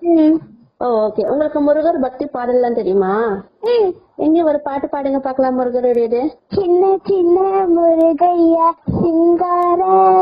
ம் ஓ ஓகே உங்களுக்கு முருகர் பக்தி பாடல்லாம் தெரியுமா ம் எங்க ஒரு பாட்டு பாடுங்க பார்க்கலாம் முருகருடையது சின்ன சின்ன முருகையா சிங்கார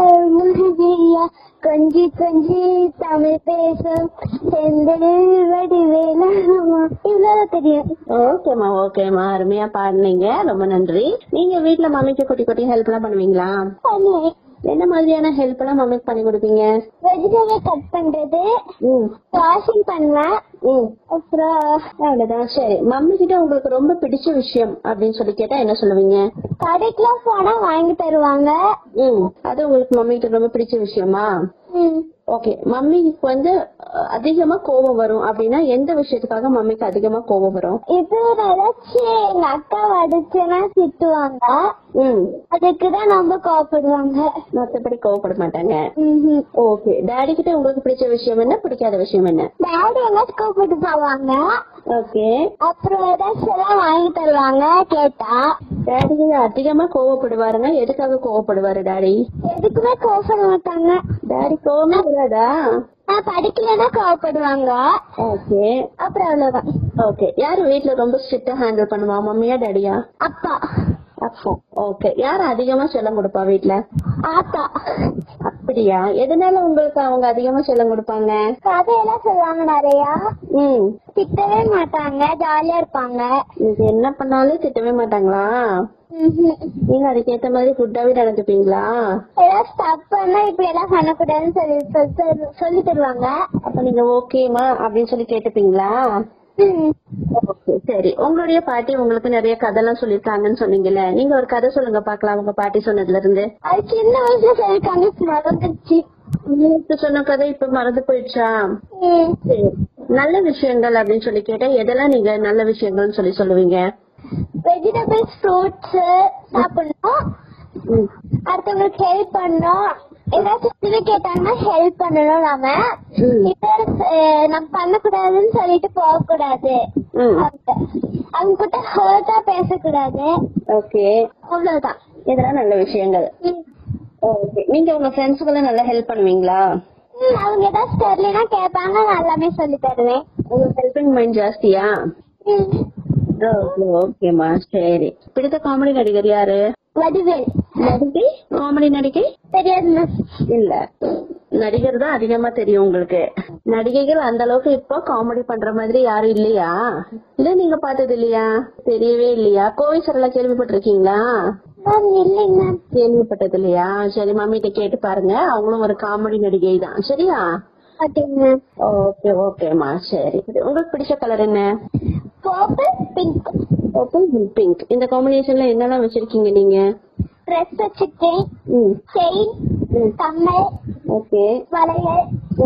முருகையா கொஞ்சி கொஞ்சி தமிழ் பேசும் செந்தில் வடிவேலா இவ்வளவு தெரியும் ஓகேம்மா ஓகேம்மா அருமையா பாடுனீங்க ரொம்ப நன்றி நீங்க வீட்ல மம்மிக்கு குட்டி குட்டி ஹெல்ப் எல்லாம் பண்ணுவீங்களா பண்ணுவேன் என்ன மாதிரியான ஹெல்ப் எல்லாம் மம்மிக்கு பண்ணி கொடுப்பீங்க வெஜிடபிள் கட் பண்றது ம் வாஷிங் பண்ணுவேன் ம் அப்புறம் அவ்வளவுதான் சரி மம்மி கிட்ட உங்களுக்கு ரொம்ப பிடிச்ச விஷயம் அப்படின்னு சொல்லி கேட்டா என்ன சொல்லுவீங்க கடைக்குலாம் போனா வாங்கி தருவாங்க ம் அது உங்களுக்கு மம்மி கிட்ட ரொம்ப பிடிச்ச விஷயமா ம் ஓகே மம்மிக்கு வந்து அஹ், அதிகமா கோபம் வரும் அப்படின்னா எந்த விஷயத்துக்காக மம்மிக்கு அதிகமா கோபம் வரும் இது ஏதாச்சும் எங்க அக்கா அடிச்சுன்னா திட்டுவாங்க ம் அதுக்குதான் ரொம்ப கோவப்படுவாங்க மத்தபடி கோவப்பட மாட்டாங்க ம்ஹும். ஓகே டாடி கிட்ட உங்களுக்கு பிடிச்ச விஷயம் என்ன பிடிக்காத விஷயம் என்ன டாடி எல்லாம் கோவப்பட்டு போவாங்க ஓகே அப்புறம் ஏதாச்சும் எல்லாம் வாங்கி தருவாங்க கேட்டா டாடி அதிகமா கோவப்படுவாருன்னா எதுக்காக கோவப்படுவாரு டாடி எதுக்குமே கோவப்பட மாட்டாங்க டாடி கோவமே வராதா நான் படிக்கலன்னா கோவப்படுவாங்க ஓகே அப்புறம் அவ்வளவுதான் ஓகே யாரு வீட்ல ரொம்ப ஸ்ட்ரிக்டா ஹேண்டில் பண்ணுவா மம்மியா டாடியா அப்பா அப்பா ஓகே யார் அதிகமா செல்லம் கொடுப்பா வீட்ல ஆத்தா அப்படியா எதனால உங்களுக்கு அவங்க அதிகமா செல்லம் கொடுப்பாங்க கதையெல்லாம் சொல்லுவாங்க நிறையா ம் திட்டவே மாட்டாங்க ஜாலியா இருப்பாங்க இது என்ன பண்ணாலும் திட்டவே மாட்டாங்களா ம்ஹும். நீங்க அதுக்கேத்த மாதிரி ஃபுட்டாவே நடந்துப்பீங்களா ஏதாச்சும் தப்புன்னா இப்படி எல்லாம் பண்ணக்கூடாதுன்னு சொல்லி சொல்லி தரு- சொல்லி தருவாங்க அப்ப நீங்க ஓகேமா அப்படின்னு சொல்லி கேட்டுப்பீங்களா ம். ஓகே சரி உங்களுடைய பாட்டி உங்களுக்கு நிறைய கதைலாம் சொல்லிருக்காங்கன்னு சொன்னீங்கல்ல நீங்க ஒரு கதை சொல்லுங்க பாக்கலாம் உங்க பாட்டி சொன்னதுல இருந்து அது சின்ன வயசுல சொல்லிருக்காங்க இப்ப மறந்துருச்சு உங்களுக்கு சொன்ன கதை இப்ப மறந்து போயிடுச்சா ம். சரி நல்ல விஷயங்கள் அப்படின்னு சொல்லி கேட்டா எதெல்லாம் நீங்க நல்ல விஷயங்கள்னு சொல்லி சொல்லுவீங்க வெஜிடபிள்ஸ் ஃப்ரூட்ஸ் சாப்பிடணும் ம். அடுத்தவங்களுக்கு ஹெல்ப் பண்ணணும் ஏதாச்சும் உதவி கேட்டாங்கன்னா ஹெல்ப் பண்ணணும் நாம ம். இப்ப அஹ், நம்ம பண்ணக்கூடாதுன்னு சொல்லிட்டு போக கூடாது ம். அவங்க கிட்ட ஹர்ட்டா பேசக்கூடாது ஓகே அவ்வளவுதான் இதெல்லாம் நல்ல விஷயங்கள் ம். ஓகே நீங்க உங்க ஃப்ரெண்ட்ஸுக்கெல்லாம் நல்லா ஹெல்ப் பண்ணுவீங்களா ம், அவங்க ஏதாச்சும் தெரியலன்னா கேட்பாங்க நான் எல்லாமே சொல்லி தருவேன் உங்களுக்கு ஹெல்பிங் மைண்ட் ஜாஸ்தியா ம். ஓகே ஓகேமா சரி பிடித்த காமெடி நடிகர் யாரு வடிவேல் நடிகை காமெடி நடிகை தெரியாது மிஸ் இல்ல நடிகர் தான் அதிகமா தெரியும் உங்களுக்கு நடிகைகள் அந்த அளவுக்கு இப்போ காமெடி பண்ற மாதிரி யாரும் இல்லையா இல்ல நீங்க பார்த்தது இல்லையா தெரியவே இல்லையா கோவை சரளா கேள்விப்பட்டிருக்கீங்களா மேம் இல்லைங்க மேம் கேள்விப்பட்டது இல்லையா சரி மம்மிட்ட கேட்டு பாருங்க அவங்களும் ஒரு காமெடி நடிகை தான் சரியா ஓகேங்க மேம் ஓகே ஓகேமா சரி உங்களுக்கு பிடிச்ச கலர் என்ன பர்பிள் பிங்க் பர்பிள் பிங்க் இந்த காம்பினேஷன்ல என்னெல்லாம் வச்சிருக்கீங்க நீங்க ட்ரெஸ் வச்சிருக்கேன் ம் செயின் ம். கம்மல் ஓகே வளையல்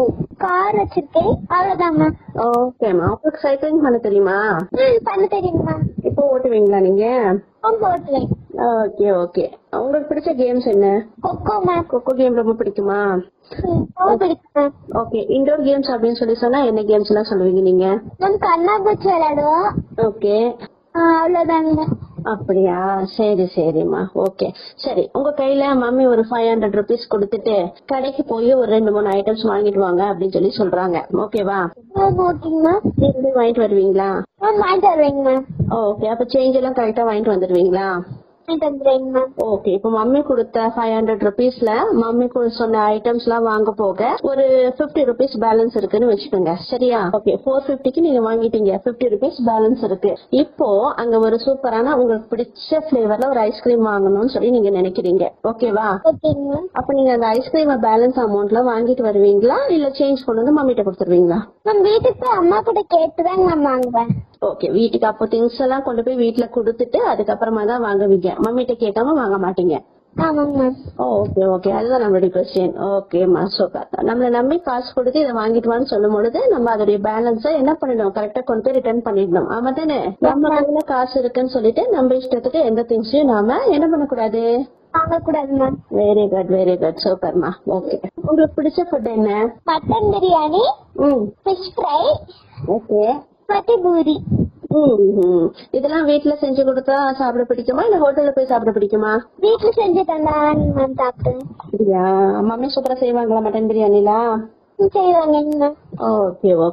கார் வச்சிருக்கேன் அவ்வளவுதான் மேம் ஓகேமா உங்களுக்கு சைக்கிளிங் பண்ண தெரியுமா ம் பண்ண தெரியுங்க மேம் இப்போ ஓட்டுவீங்களா நீங்க ரொம்ப ஓட்டுவேன் ஓகே ஓகே உங்களுக்கு பிடிச்ச கேம்ஸ் என்ன கொக்கோ மேம் கொக்கோ கேம் ரொம்ப பிடிக்குமா ம், ரொம்ப பிடிக்கும் மேம் ஓகே இன்டோர் கேம்ஸ் அப்படின்னு சொல்லி சொன்னா என்ன கேம்ஸ் எல்லாம் சொல்லுவீங்க நீங்க மேம் கண்ணாம்பூச்சி விளையாடுவோம் ஓகே ஆ, அவ்வளவுதாங்க அப்படியா சரி சரிம்மா ஓகே சரி உங்க கையில மம்மி ஒரு ஃபைவ் ஹண்ட்ரட் ருபீஸ் கொடுத்துட்டு கடைக்கு போய் ஒரு ரெண்டு மூணு ஐட்டம்ஸ் வாங்கிட்டு வாங்க அப்படின்னு சொல்லி சொல்றாங்க ஓகேவா மேம் ஓகேங்க மேம் நீங்க போய் வாங்கிட்டு வருவீங்களா மேம் வாங்கிட்டு வருவேங்க மேம் ஓகே அப்ப சேஞ்ச் எல்லாம் கரெக்டா வாங்கிட்டு வந்துடுவீங்களா வாங்கிட்டு வந்துடுவேங்க மேம் ஓகே இப்போ மம்மி கொடுத்த ஃபைவ் ஹண்ட்ரட் ருபீஸ்ல மம்மி கூட சொன்ன ஐட்டம்ஸ் எல்லாம் வாங்க போக ஒரு பிப்டி ருபீஸ் பேலன்ஸ் இருக்குன்னு வச்சுக்கோங்க சரியா ஓகே ஃபோர் பிப்டிக்கு நீங்க வாங்கிட்டீங்க பிப்டி ருபீஸ் பேலன்ஸ் இருக்கு இப்போ அங்க ஒரு சூப்பரான உங்களுக்கு பிடிச்ச ஃபிளேவர்ல ஒரு ஐஸ்கிரீம் வாங்கணும்னு சொல்லி நீங்க நினைக்கிறீங்க ஓகேவா ஓகேங்க மேம் அப்ப நீங்க அந்த ஐஸ்கிரீம் பேலன்ஸ் அமௌண்ட்ல வாங்கிட்டு வருவீங்களா இல்ல சேஞ்ச் கொண்டு வந்து மம்மிட்ட கொடுத்துருவீங்களா மேம் வீட்டுக்கு போய் அம்மா கூட கேட்டுதாங்க மேம் வாங்குவேன் ஓகே வீட்டுக்கு அப்போ திங்ஸ் எல்லாம் கொண்டு போய் வீட்டுல கொடுத்துட்டு அதுக்கப்புறமா தான் வாங்குவீங்க மம்மிட்ட கேட்காம வாங்க மாட்டீங்க ஆமாங்க மேம் ஓகே ஓகே அதுதான் நம்மளுடைய கொஸ்டின் ஓகேம்மா சூப்பர் நம்மள நம்பி காசு கொடுத்து இதை வாங்கிட்டு வான்னு சொல்லும் பொழுது நம்ம அதோடைய பேலன்ஸை என்ன பண்ணிடணும் கரெக்டா கொண்டு போய் ரிட்டர்ன் பண்ணிடணும் ஆமா தானே நம்ம கையில காசு இருக்குன்னு சொல்லிட்டு நம்ம இஷ்டத்துக்கு எந்த திங்ஸையும் நாம என்ன பண்ணக்கூடாது வாங்கக்கூடாது ma'am very good very good சூப்பர்மா ஓகே உங்களுக்கு பிடிச்ச ஃபுட் என்ன மட்டன் பிரியாணி ம் ஃபிஷ் ஃப்ரை ஓகே பட்டி பூரி ம் இதெல்லாம் வீட்ல செஞ்சு கொடுத்தா சாப்பிட பிடிக்குமா இல்ல ஹோட்டல்ல போய் சாப்பிட பிடிக்குமா வீட்டுல செஞ்சு தந்தாங்க மேம் சாப்பிட்டேன் அப்படியா மம்மி சூப்பரா செய்வாங்களா மட்டன் பிரியாணிலாம் செய்வாங்க மேம் ஓகே ஓகே